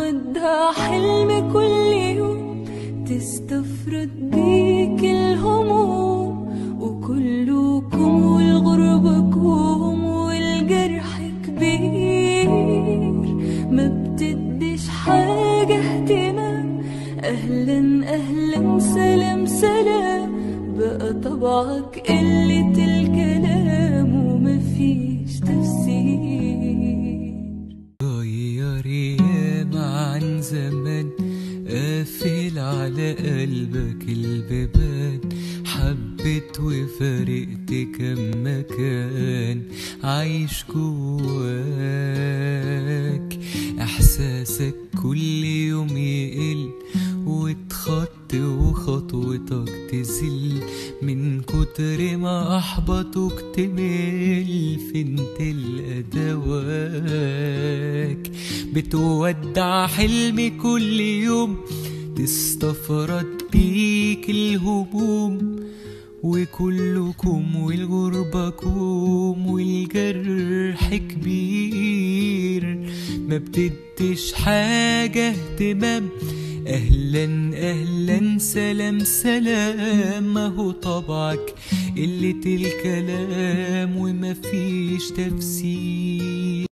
ودها حلم كل يوم تستفرد بيك الهموم وكلكم والغربكم والجرح كبير ما بتديش حاجة اهتمام أهلا أهلا سلام سلام بقى طبعك قلة الكلام ومفيش تفسير غير ياما عن زمان قافل على قلبك البيبان حبيت وفارقت كم مكان عايش جواك احساسك كل يوم يقل وتخط وخطوتك تزل من كتر ما احبطوك تمل فين تلقى دواك بتودع حلمي كل يوم تستفرد بيك الهموم وكلكم والغربكم والجرح كبير ما بتديش حاجة اهتمام اهلا اهلا سلام سلام اهو طبعك قلة الكلام ومفيش تفسير